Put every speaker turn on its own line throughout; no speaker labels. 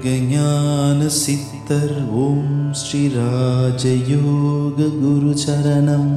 யோகஞான சித்தர் ஓம் ஸ்ரீ ராஜயோக குரு சரணம்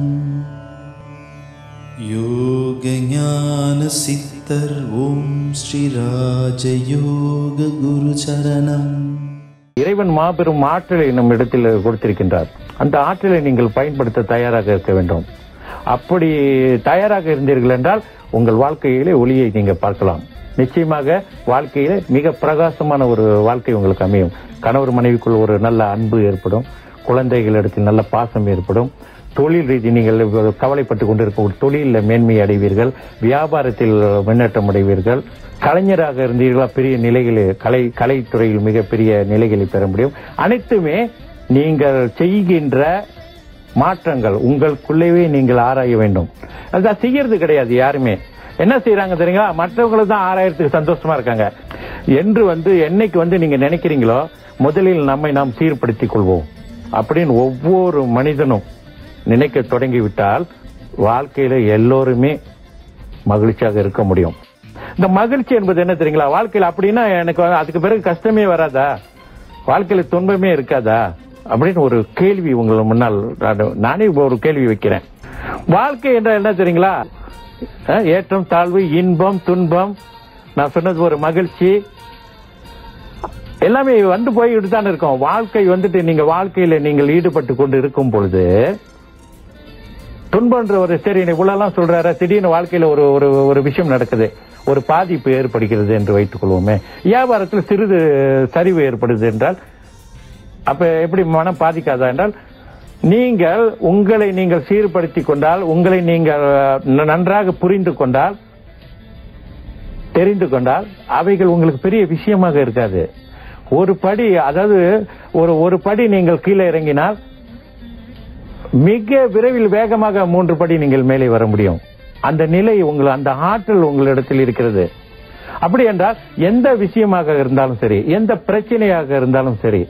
யோகஞான சித்தர் ஓம் ஸ்ரீ ராஜயோக குரு சரணம்
இறைவன் மாபெரும் ஆற்றலை நம் இடத்தில் கொடுத்திருக்கின்றார் அந்த ஆற்றலை நீங்கள் பயன்படுத்த தயாராக இருக்க வேண்டும் அப்படி தயாராக இருந்தீர்கள் என்றால் உங்கள் வாழ்க்கையிலே ஒளியை நீங்க பார்க்கலாம் நிச்சயமாக வாழ்க்கையில மிக பிரகாசமான ஒரு வாழ்க்கை உங்களுக்கு அமையும் கணவர் மனைவிக்குள் ஒரு நல்ல அன்பு ஏற்படும் குழந்தைகளிடத்தில் நல்ல பாசம் ஏற்படும் தொழில் ரீதி நீங்கள் கவலைப்பட்டு கொண்டிருக்கும் ஒரு தொழிலில் மேன்மை அடைவீர்கள் வியாபாரத்தில் முன்னேற்றம் அடைவீர்கள் கலைஞராக இருந்தீர்களா பெரிய நிலைகளில் கலை கலைத்துறையில் மிகப்பெரிய நிலைகளை பெற முடியும் அனைத்துமே நீங்கள் செய்கின்ற மாற்றங்கள் உங்களுக்குள்ளேயே நீங்கள் ஆராய வேண்டும் அதான் செய்யறது கிடையாது யாருமே என்ன செய்யறாங்க தெரியுங்களா மற்றவங்களை தான் ஆராயறதுக்கு சந்தோஷமா இருக்காங்க என்று வந்து என்னைக்கு வந்து நீங்க நினைக்கிறீங்களோ முதலில் நம்மை நாம் சீர்படுத்திக் கொள்வோம் அப்படின்னு ஒவ்வொரு மனிதனும் நினைக்க தொடங்கிவிட்டால் வாழ்க்கையில எல்லோருமே மகிழ்ச்சியாக இருக்க முடியும் இந்த மகிழ்ச்சி என்பது என்ன தெரியுங்களா வாழ்க்கையில அப்படின்னா எனக்கு வந்து அதுக்கு பிறகு கஷ்டமே வராதா வாழ்க்கையில துன்பமே இருக்காதா அப்படின்னு ஒரு கேள்வி உங்கள் முன்னால் நான் நானே இப்ப ஒரு கேள்வி வைக்கிறேன் வாழ்க்கை என்றால் என்ன தெரியுங்களா அஹ், ஏற்றம் தாழ்வு இன்பம் துன்பம் நான் சொன்னது ஒரு மகிழ்ச்சி எல்லாமே வந்து போய்கிட்டு தான் இருக்கும் வாழ்க்கை வந்துட்டு நீங்க வாழ்க்கையில நீங்கள் ஈடுபட்டு கொண்டு இருக்கும் பொழுது துன்பன்ற ஒரு சரி இவ்வளவு சொல்றாரு திடீர்னு வாழ்க்கையில ஒரு ஒரு ஒரு விஷயம் நடக்குது ஒரு பாதிப்பு ஏற்படுகிறது என்று வைத்துக் கொள்வோமே வியாபாரத்தில் சிறிது சரிவு ஏற்படுது என்றால் அப்ப எப்படி மனம் பாதிக்காதா என்றால் நீங்கள் உங்களை நீங்கள் சீர்படுத்திக் கொண்டால் உங்களை நீங்கள் ந- நன்றாக புரிந்து கொண்டால் தெரிந்து கொண்டால் அவைகள் உங்களுக்கு பெரிய விஷயமாக இருக்காது ஒரு படி அதாவது ஒரு ஒரு படி நீங்கள் கீழே இறங்கினால் மிக விரைவில் வேகமாக மூன்று படி நீங்கள் மேலே வர முடியும் அந்த நிலை உங்கள் அந்த ஆற்றல் உங்களிடத்தில் இருக்கிறது அப்படி என்றால் எந்த விஷயமாக இருந்தாலும் சரி எந்த பிரச்சனையாக இருந்தாலும் சரி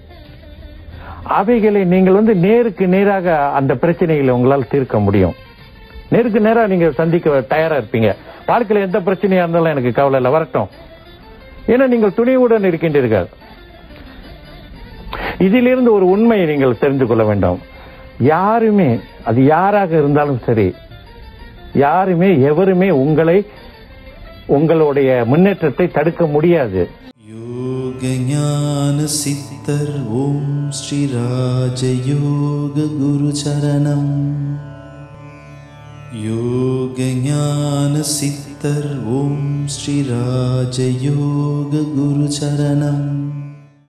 அவைகளை நீங்கள் வந்து நேருக்கு நேராக அந்த பிரச்சனைகளை உங்களால் தீர்க்க முடியும் நேருக்கு நேரா நீங்க சந்திக்க தயாரா இருப்பீங்க வாழ்க்கையில எந்த பிரச்சனையா இருந்தாலும் எனக்கு கவலை இல்லை வரட்டும் ஏன்னா நீங்கள் துணிவுடன் இருக்கின்றீர்கள் இதிலிருந்து ஒரு உண்மையை நீங்கள் தெரிந்து கொள்ள வேண்டும் யாருமே அது யாராக இருந்தாலும் சரி யாருமே எவருமே உங்களை உங்களுடைய முன்னேற்றத்தை தடுக்க முடியாது
யோகஞான சித்தர் ஓம் ஸ்ரீ ராஜயோக குரு சரணம் யோகஞான சித்தர் ஓம் ஸ்ரீ ராஜயோக குரு சரணம்